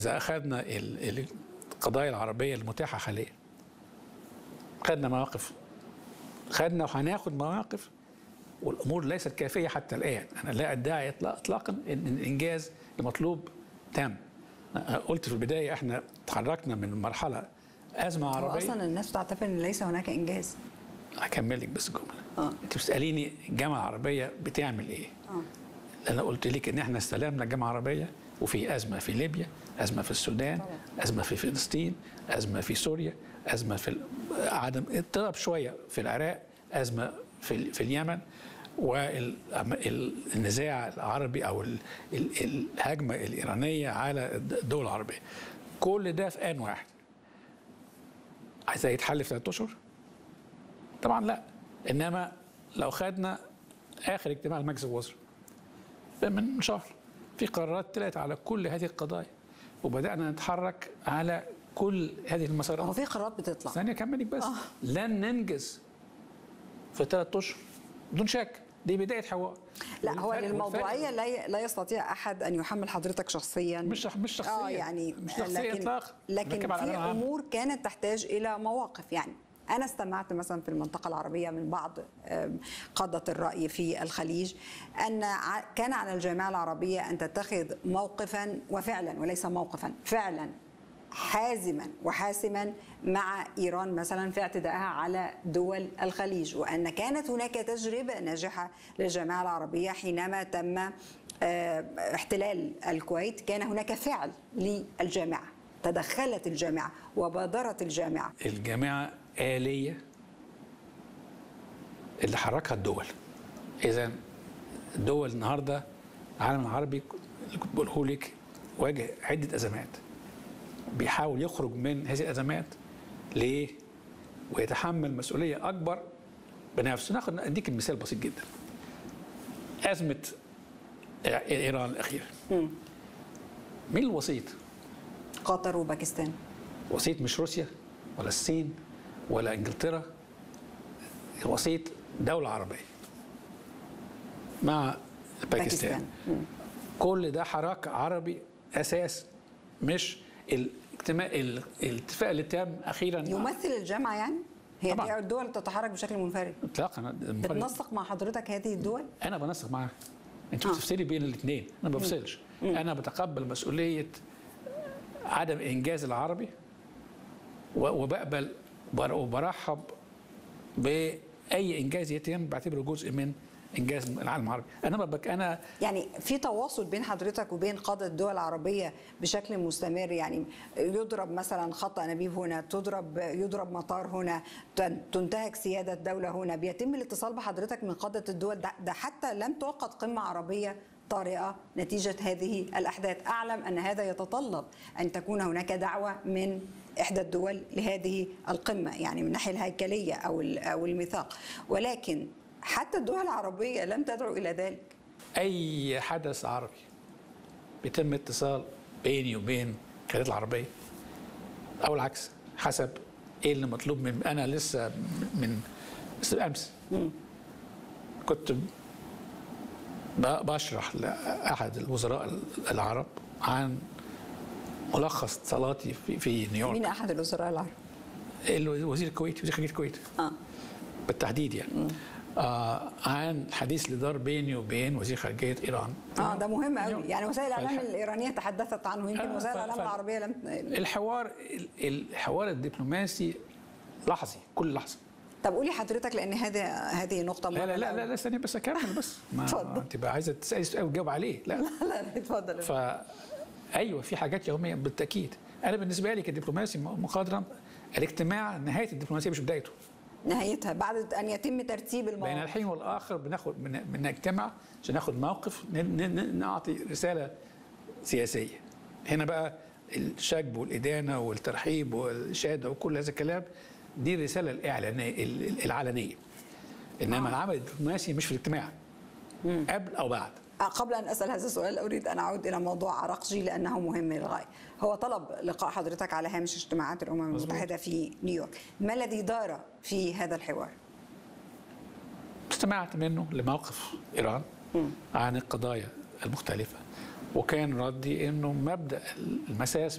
إذا أخذنا ال- ال- القضايا العربية المتاحة حاليا خدنا مواقف خدنا وهناخد مواقف والأمور ليست كافية حتى الآن أنا لا أدعي إطلاق- إطلاقا إن الإنجاز المطلوب تم أنا قلت في البداية إحنا تحركنا من مرحلة أزمة هو عربية اصلا الناس تعتبر ان ليس هناك انجاز هكمل لك بس الجمله آه. انت بتساليني الجامعه العربيه بتعمل ايه اه انا قلت لك ان احنا استلمنا الجامعه العربيه وفي ازمه في ليبيا ازمه في السودان طبعا. ازمه في فلسطين ازمه في سوريا ازمه في ال- عدم اضطراب شويه في العراق ازمه في ال- في اليمن والنزاع العربي او ال- ال- الهجمه الايرانيه على الدول العربيه كل ده في ان واحد عايز يتحل في ثلاث اشهر طبعا لا انما لو خدنا اخر اجتماع لمجلس الوزراء من شهر في قرارات طلعت على كل هذه القضايا وبدانا نتحرك على كل هذه هو المسارات في قرارات بتطلع ثانيه كملك بس آه. لن ننجز في ثلاث اشهر بدون شك دي بدايه حوار لا هو والفرق- للموضوعيه والفرق- لا ي- لا يستطيع احد ان يحمل حضرتك شخصيا مش مش شخصيه اه يعني مش شخصيه لكن اطلاقا لكن بتكلم على في العالم العام. امور كانت تحتاج الى مواقف يعني انا استمعت مثلا في المنطقه العربيه من بعض آم، قاده الراي في الخليج ان ع- كان على الجامعه العربيه ان تتخذ موقفا وفعلا وليس موقفا فعلا حازما وحاسما مع ايران مثلا في اعتدائها على دول الخليج وان كانت هناك تجربه ناجحه للجامعه العربيه حينما تم آه، احتلال الكويت كان هناك فعل للجامعه تدخلت الجامعه وبادرت الجامعه الجامعة آلية اللي حركها الدول إذا الدول النهاردة العالم العربي اللي كنت بقوله لك واجه عدة أزمات بيحاول يخرج من هذه الأزمات ليه؟ ويتحمل مسؤولية أكبر بنفسه ناخد أديك مثال بسيط جدا أزمة إيران الأخيرة مين الوسيط؟ قطر وباكستان وسيط مش روسيا ولا الصين ولا انجلترا الوسيط دولة عربية مع باكستان باكستان. مم. كل ده حراك عربي أساس مش الاجتماع ال- الاتفاق اللي تم أخيرا يمثل الجامعه يعني هي طبعاً. دي الدول تتحرك بشكل منفرد اطلاقا بتنسق مع حضرتك هذه الدول انا بنسق معاها انت آه. بتفصلي بين الاثنين انا ما بفصلش انا بتقبل مسؤوليه عدم انجاز العربي و- وبقبل وبر- وبرحب باي انجاز يتم بعتبره جزء من انجاز العالم العربي انا بك انا يعني في تواصل بين حضرتك وبين قادة الدول العربية بشكل مستمر يعني يضرب مثلا خط أنابيب هنا تضرب يضرب مطار هنا تن- تنتهك سيادة دولة هنا بيتم الاتصال بحضرتك من قادة الدول ده, ده حتى لم تعقد قمة عربية طارئة نتيجة هذه الأحداث أعلم أن هذا يتطلب أن تكون هناك دعوة من إحدى الدول لهذه القمة يعني من الناحية الهيكلية أو ال- أو الميثاق ولكن حتى الدول العربية لم تدعو إلى ذلك اي حدث عربي بيتم اتصال بيني وبين القيادات العربيه او العكس حسب ايه اللي مطلوب من انا لسه من لسه امس كنت ب- بشرح لاحد الوزراء العرب عن ملخص اتصالاتي في, في نيويورك مين أحد الوزراء العرب؟ الوزير الكويتي وزير خارجيه الكويت آه. بالتحديد يعني آه عن الحديث اللي دار بيني وبين وزير خارجيه ايران اه ده مهم قوي يعني وسائل الاعلام فالح- الايرانيه تحدثت عنه يمكن آه، وسائل ف- الاعلام ف- العربيه لم الحوار ال- الحوار الدبلوماسي لحظي كل لحظه طب قولي حضرتك لان هذه هذه نقطه لا لا مهمة لا أوي. لا, لا ثانيه بس اكمل بس ما اتفضل. انت بقى عايزه تسالي سؤال وتجاوب عليه لا لا لا اتفضل ف ايوه في حاجات يوميه بالتاكيد انا بالنسبه لي كدبلوماسي مخضرم الاجتماع نهايه الدبلوماسيه مش بدايته نهايتها بعد ان يتم ترتيب بين المواقف الحين والاخر بناخد بن- بنجتمع عشان ناخد موقف ن- ن- ن- نعطي رساله سياسيه هنا بقى الشجب والادانه والترحيب والشهاده وكل هذا الكلام دي الرساله الاعلانيه ال- ال- العلنيه انما العمل الدبلوماسي مش في الاجتماع قبل او بعد آه، قبل ان اسال هذا السؤال اريد ان اعود الى موضوع عراقجي لانه مهم للغايه هو طلب لقاء حضرتك على هامش اجتماعات الامم المتحده في نيويورك ما الذي دار في هذا الحوار استمعت منه لموقف ايران عن القضايا المختلفه وكان ردي انه مبدا المساس